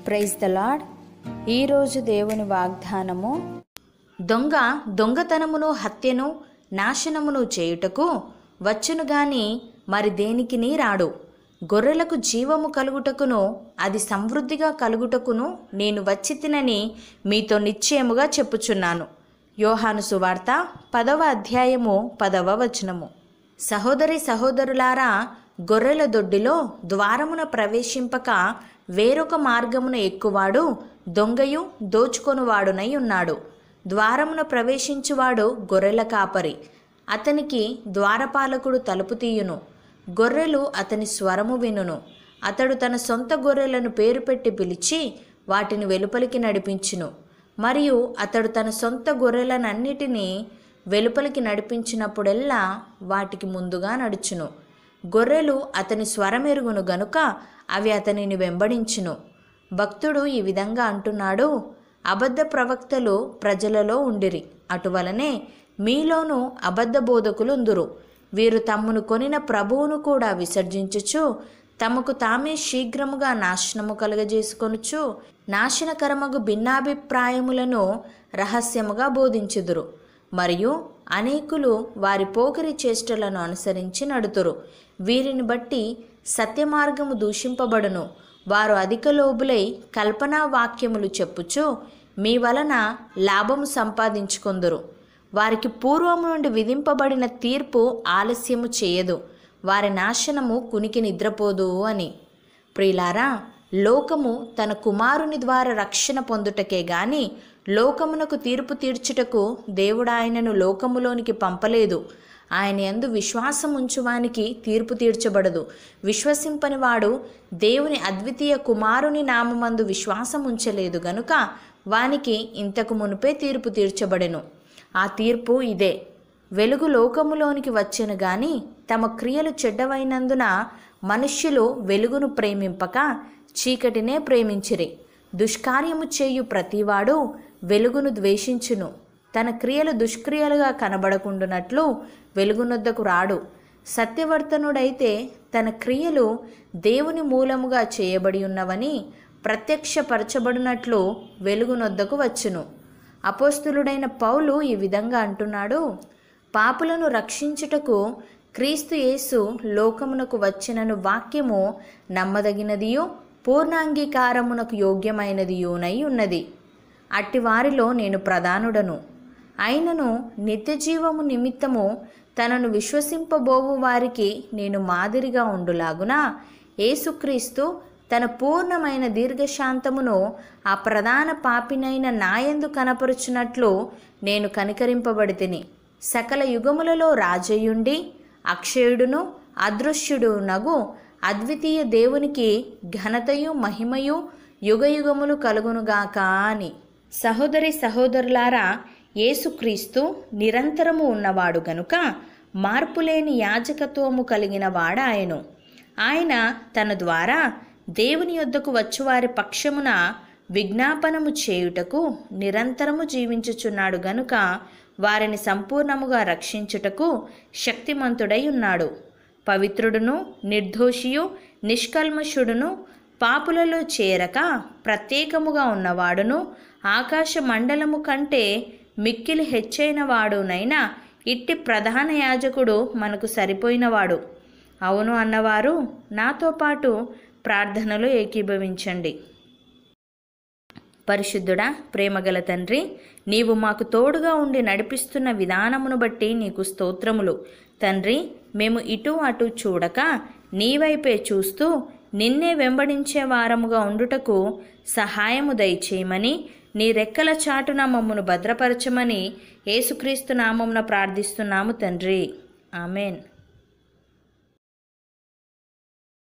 praise the lord ఈరోజు దేవుని వాగ్దానము దొంగ దొంగతనమును హత్యను నాశనమును చేయుటకు వచ్చును గాని మరి దేనికిని రాడు గొర్రెలకు జీవము కలుగుటకును అది సమృద్ధిగా కలుగుటకును నేను వచ్చి తినని మీతో నిశ్చయముగా చెప్పుచున్నాను యోహాను సువార్త పదవ అధ్యాయము పదవ వచనము సహోదరి సహోదరులారా గొర్రెల దొడ్డిలో ద్వారమున ప్రవేశింపక వేరొక మార్గమున ఎక్కువాడు దొంగయు దోచుకొనువాడునై ఉన్నాడు ద్వారమున ప్రవేశించువాడు గొర్రెల కాపరి అతనికి ద్వారపాలకుడు తలుపు తీయును గొర్రెలు అతని స్వరము వినును అతడు తన సొంత గొర్రెలను పేరు పెట్టి పిలిచి వాటిని వెలుపలికి నడిపించును మరియు అతడు తన సొంత గొర్రెలనన్నిటినీ వెలుపలికి నడిపించినప్పుడెల్లా వాటికి ముందుగా నడుచును గొర్రెలు అతని స్వరమెరుగును గనుక అవి అతనిని వెంబడించును భక్తుడు ఈ విధంగా అంటున్నాడు అబద్ధ ప్రవక్తలు ప్రజలలో ఉండిరి అటువలనే మీలోనూ అబద్ధ బోధకులుందురు వీరు తమ్మును కొనిన ప్రభువును కూడా విసర్జించుచు తమకు తామే శీఘ్రముగా నాశనము కలుగజేసుకొనుచు నాశనకరమగు భిన్నాభిప్రాయములను రహస్యముగా బోధించుదురు మరియు అనేకులు వారి పోకరి చేష్టలను అనుసరించి నడుతురు వీరిని బట్టి సత్యమార్గము దూషింపబడును వారు అధిక లోబులై కల్పనా వాక్యములు చెప్పుచు మీ వలన లాభము సంపాదించుకొందురు వారికి పూర్వము నుండి విధింపబడిన తీర్పు ఆలస్యము చేయదు వారి నాశనము కునికి నిద్రపోదు అని ప్రియులారా లోకము తన కుమారుని ద్వారా రక్షణ పొందుటకే గాని లోకమునకు తీర్పు తీర్చుటకు దేవుడు ఆయనను లోకములోనికి పంపలేదు ఆయన యందు విశ్వాసం ఉంచువానికి తీర్పు తీర్చబడదు విశ్వసింపని వాడు దేవుని అద్వితీయ కుమారుని నామమందు విశ్వాసం ఉంచలేదు గనుక వానికి ఇంతకు మునుపే తీర్పు తీర్చబడెను ఆ తీర్పు ఇదే వెలుగు లోకములోనికి వచ్చెను గాని తమ క్రియలు చెడ్డవైనందున మనుష్యులు వెలుగును ప్రేమింపక చీకటినే ప్రేమించిరి దుష్కార్యము చేయు ప్రతివాడు వెలుగును ద్వేషించును తన క్రియలు దుష్క్రియలుగా కనబడకుండునట్లు వెలుగునొద్దకు రాడు సత్యవర్తనుడైతే తన క్రియలు దేవుని మూలముగా చేయబడి ఉన్నవని ప్రత్యక్షపరచబడినట్లు వెలుగునొద్దకు వచ్చును అపోస్తులుడైన పౌలు ఈ విధంగా అంటున్నాడు పాపులను రక్షించుటకు క్రీస్తు యేసు లోకమునకు వచ్చినను వాక్యము నమ్మదగినదియు పూర్ణాంగీకారమునకు యోగ్యమైనదియునై ఉన్నది అట్టి వారిలో నేను ప్రధానుడను అయినను నిత్యజీవము నిమిత్తము తనను విశ్వసింపబోవు వారికి నేను మాదిరిగా ఉండులాగున యేసుక్రీస్తు తన పూర్ణమైన దీర్ఘశాంతమును ఆ ప్రధాన పాపినైన నాయందు కనపరుచున్నట్లు నేను కనికరింపబడితిని సకల యుగములలో రాజయుండి అక్షయుడును అదృశ్యుడు నగు అద్వితీయ దేవునికి ఘనతయు మహిమయు యుగయుగములు కలుగునుగాక అని సహోదరి సహోదరులారా యేసుక్రీస్తు నిరంతరము ఉన్నవాడు గనుక మార్పులేని యాజకత్వము కలిగిన వాడాయను ఆయన తన ద్వారా దేవుని యొద్దకు వచ్చువారి పక్షమున విజ్ఞాపనము చేయుటకు నిరంతరము జీవించుచున్నాడు గనుక వారిని సంపూర్ణముగా రక్షించుటకు శక్తిమంతుడై ఉన్నాడు పవిత్రుడును నిర్దోషియు నిష్కల్మషుడును పాపులలో చేరక ప్రత్యేకముగా ఉన్నవాడును ఆకాశ మండలము కంటే మిక్కిలి హెచ్చైన వాడునైనా ఇట్టి ప్రధాన యాజకుడు మనకు సరిపోయినవాడు అవును అన్నవారు నాతో పాటు ప్రార్థనలో ఏకీభవించండి పరిశుద్ధుడా ప్రేమగల తండ్రి నీవు మాకు తోడుగా ఉండి నడిపిస్తున్న విధానమును బట్టి నీకు స్తోత్రములు తండ్రి మేము ఇటు అటు చూడక నీవైపే చూస్తూ నిన్నే వెంబడించే వారముగా ఉండుటకు సహాయము దయచేయమని నీ రెక్కల చాటున మమ్మను భద్రపరచమని యేసుక్రీస్తు నామమున ప్రార్థిస్తున్నాము తండ్రి ఆమెన్